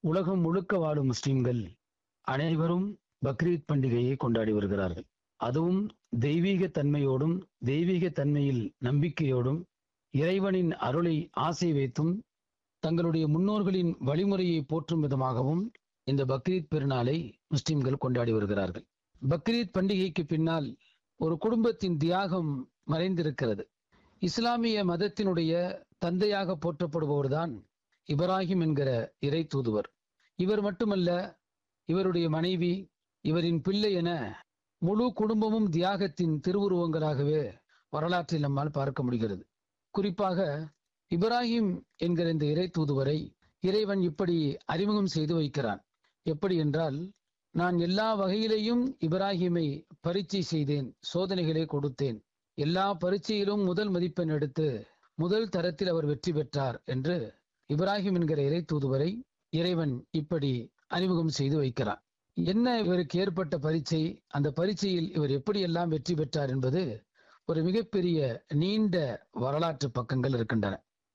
உலகம் முழுக்க வாழும் முஸ்லிம்கள் அனைவரும் பக்ரீத் பண்டிகையை கொண்டாடி வருகிறார்கள் அதுவும் தெய்வீக தன்மையோடும் தெய்வீக தன்மையில் நம்பிக்கையோடும் இறைவனின் அருளை ஆசை வைத்தும் தங்களுடைய முன்னோர்களின் வழிமுறையை போற்றும் விதமாகவும் இந்த பக்ரீத் பெருநாளை முஸ்லிம்கள் கொண்டாடி வருகிறார்கள் பக்ரீத் பண்டிகைக்கு பின்னால் ஒரு குடும்பத்தின் தியாகம் மறைந்திருக்கிறது இஸ்லாமிய மதத்தினுடைய தந்தையாக போற்றப்படுபவர்தான் இப்ராஹிம் என்கிற இறை தூதுவர் இவர் மட்டுமல்ல இவருடைய மனைவி இவரின் பிள்ளை என முழு குடும்பமும் தியாகத்தின் திருவுருவங்களாகவே வரலாற்றில் நம்மால் பார்க்க முடிகிறது குறிப்பாக இப்ராஹிம் என்கிற இந்த இறை தூதுவரை இறைவன் இப்படி அறிமுகம் செய்து வைக்கிறான் எப்படி என்றால் நான் எல்லா வகையிலேயும் இப்ராஹிமை பரீட்சை செய்தேன் சோதனைகளை கொடுத்தேன் எல்லா பரீட்சையிலும் முதல் மதிப்பெண் எடுத்து முதல் தரத்தில் அவர் வெற்றி பெற்றார் என்று இப்ராஹிம் என்கிற இறை தூதுவரை இறைவன் இப்படி அறிமுகம் செய்து வைக்கிறார் என்ன இவருக்கு ஏற்பட்ட பரீட்சை அந்த பரீட்சையில் இவர் எப்படியெல்லாம் வெற்றி பெற்றார் என்பது ஒரு மிகப்பெரிய நீண்ட வரலாற்று பக்கங்கள் இருக்கின்றன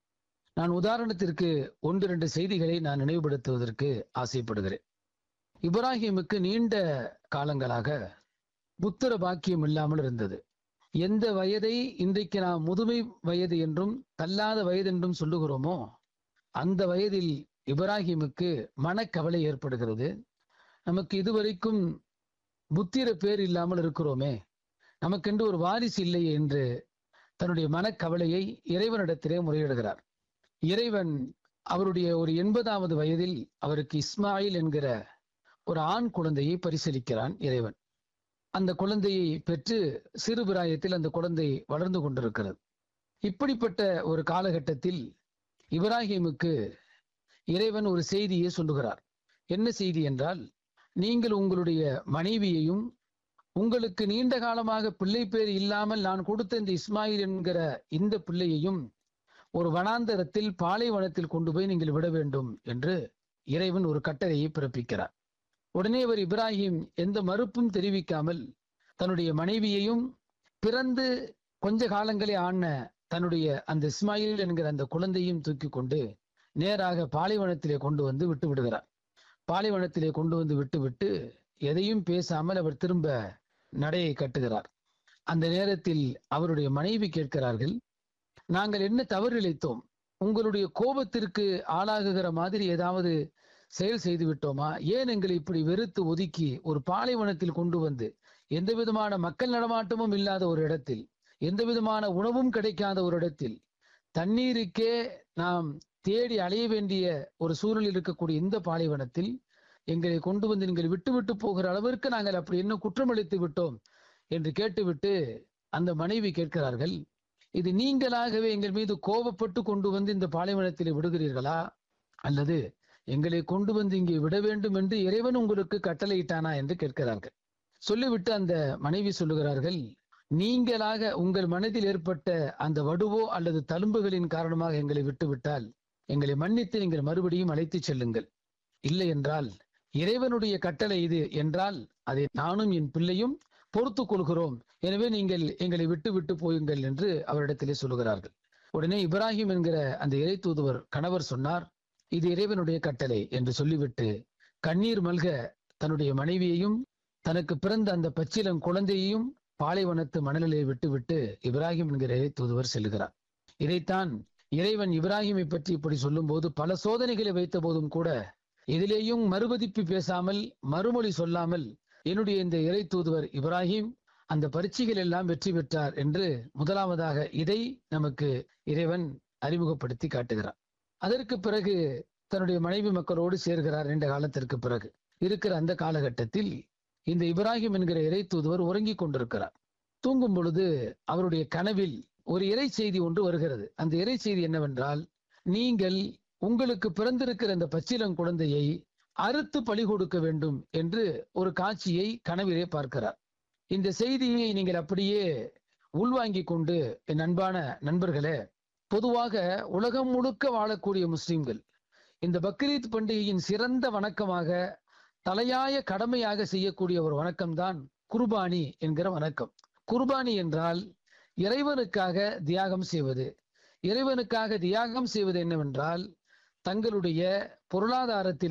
நான் உதாரணத்திற்கு ஒன்று இரண்டு செய்திகளை நான் நினைவுபடுத்துவதற்கு ஆசைப்படுகிறேன் இப்ராஹிமுக்கு நீண்ட காலங்களாக புத்திர பாக்கியம் இல்லாமல் இருந்தது எந்த வயதை இன்றைக்கு நாம் முதுமை வயது என்றும் தள்ளாத வயது என்றும் சொல்லுகிறோமோ அந்த வயதில் இப்ராஹிமுக்கு மனக்கவலை ஏற்படுகிறது நமக்கு இதுவரைக்கும் புத்திர பேர் இல்லாமல் இருக்கிறோமே நமக்கென்று ஒரு வாரிசு இல்லை என்று தன்னுடைய மனக்கவலையை இறைவனிடத்திலே முறையிடுகிறார் இறைவன் அவருடைய ஒரு எண்பதாவது வயதில் அவருக்கு இஸ்மாயில் என்கிற ஒரு ஆண் குழந்தையை பரிசீலிக்கிறான் இறைவன் அந்த குழந்தையை பெற்று சிறு பிராயத்தில் அந்த குழந்தை வளர்ந்து கொண்டிருக்கிறது இப்படிப்பட்ட ஒரு காலகட்டத்தில் இப்ராஹிமுக்கு இறைவன் ஒரு செய்தியை சொல்லுகிறார் என்ன செய்தி என்றால் நீங்கள் உங்களுடைய மனைவியையும் உங்களுக்கு நீண்ட காலமாக பிள்ளை பேர் இல்லாமல் நான் கொடுத்த இந்த இஸ்மாயில் என்கிற இந்த பிள்ளையையும் ஒரு வனாந்தரத்தில் பாலைவனத்தில் கொண்டு போய் நீங்கள் விட வேண்டும் என்று இறைவன் ஒரு கட்டளையை பிறப்பிக்கிறார் உடனே அவர் இப்ராஹிம் எந்த மறுப்பும் தெரிவிக்காமல் தன்னுடைய மனைவியையும் பிறந்து கொஞ்ச காலங்களே ஆன தன்னுடைய அந்த இஸ்மாயில் என்கிற அந்த குழந்தையும் தூக்கி கொண்டு நேராக பாலைவனத்திலே கொண்டு வந்து விட்டு விடுகிறார் பாலைவனத்திலே கொண்டு வந்து விட்டு விட்டு எதையும் பேசாமல் அவர் திரும்ப நடையை கட்டுகிறார் அந்த நேரத்தில் அவருடைய மனைவி கேட்கிறார்கள் நாங்கள் என்ன தவறு இழைத்தோம் உங்களுடைய கோபத்திற்கு ஆளாகுகிற மாதிரி ஏதாவது செயல் செய்து விட்டோமா ஏன் எங்களை இப்படி வெறுத்து ஒதுக்கி ஒரு பாலைவனத்தில் கொண்டு வந்து எந்த விதமான மக்கள் நடமாட்டமும் இல்லாத ஒரு இடத்தில் எந்த விதமான உணவும் கிடைக்காத ஒரு இடத்தில் தண்ணீருக்கே நாம் தேடி அலைய வேண்டிய ஒரு சூழல் இருக்கக்கூடிய இந்த பாலைவனத்தில் எங்களை கொண்டு வந்து நீங்கள் விட்டு விட்டு போகிற அளவிற்கு நாங்கள் அப்படி என்ன குற்றமளித்து விட்டோம் என்று கேட்டுவிட்டு அந்த மனைவி கேட்கிறார்கள் இது நீங்களாகவே எங்கள் மீது கோபப்பட்டு கொண்டு வந்து இந்த பாலைவனத்தில் விடுகிறீர்களா அல்லது எங்களை கொண்டு வந்து இங்கே விட வேண்டும் என்று இறைவன் உங்களுக்கு கட்டளையிட்டானா என்று கேட்கிறார்கள் சொல்லிவிட்டு அந்த மனைவி சொல்லுகிறார்கள் நீங்களாக உங்கள் மனதில் ஏற்பட்ட அந்த வடுவோ அல்லது தழும்புகளின் காரணமாக எங்களை விட்டுவிட்டால் எங்களை மன்னித்து நீங்கள் மறுபடியும் அழைத்து செல்லுங்கள் இல்லை என்றால் இறைவனுடைய கட்டளை இது என்றால் அதை நானும் என் பிள்ளையும் பொறுத்து கொள்கிறோம் எனவே நீங்கள் எங்களை விட்டு விட்டு போயுங்கள் என்று அவரிடத்திலே சொல்லுகிறார்கள் உடனே இப்ராஹிம் என்கிற அந்த இறை தூதுவர் கணவர் சொன்னார் இது இறைவனுடைய கட்டளை என்று சொல்லிவிட்டு கண்ணீர் மல்க தன்னுடைய மனைவியையும் தனக்கு பிறந்த அந்த பச்சிலம் குழந்தையையும் பாலைவனத்து மணலிலே விட்டுவிட்டு இப்ராஹிம் என்கிற இறை தூதுவர் செல்கிறார் இதைத்தான் இறைவன் இப்ராஹிமை பற்றி இப்படி சொல்லும்போது பல சோதனைகளை வைத்த போதும் கூட எதிலேயும் மறுபதிப்பு பேசாமல் மறுமொழி சொல்லாமல் என்னுடைய இந்த இறை தூதுவர் இப்ராஹிம் அந்த பரீட்சைகள் எல்லாம் வெற்றி பெற்றார் என்று முதலாவதாக இதை நமக்கு இறைவன் அறிமுகப்படுத்தி காட்டுகிறார் அதற்கு பிறகு தன்னுடைய மனைவி மக்களோடு சேர்கிறார் நீண்ட காலத்திற்கு பிறகு இருக்கிற அந்த காலகட்டத்தில் இந்த இப்ராஹிம் என்கிற இறை தூதுவர் உறங்கிக் கொண்டிருக்கிறார் தூங்கும் பொழுது அவருடைய கனவில் ஒரு இறை செய்தி ஒன்று வருகிறது அந்த இறை செய்தி என்னவென்றால் நீங்கள் உங்களுக்கு பிறந்திருக்கிற அந்த பச்சிலங் குழந்தையை அறுத்து பழி கொடுக்க வேண்டும் என்று ஒரு காட்சியை கனவிலே பார்க்கிறார் இந்த செய்தியை நீங்கள் அப்படியே உள்வாங்கிக் கொண்டு என் அன்பான நண்பர்களே பொதுவாக உலகம் முழுக்க வாழக்கூடிய முஸ்லிம்கள் இந்த பக்ரீத் பண்டிகையின் சிறந்த வணக்கமாக தலையாய கடமையாக செய்யக்கூடிய ஒரு வணக்கம்தான் குர்பானி என்கிற வணக்கம் குர்பானி என்றால் இறைவனுக்காக தியாகம் செய்வது இறைவனுக்காக தியாகம் செய்வது என்னவென்றால் தங்களுடைய பொருளாதாரத்தில்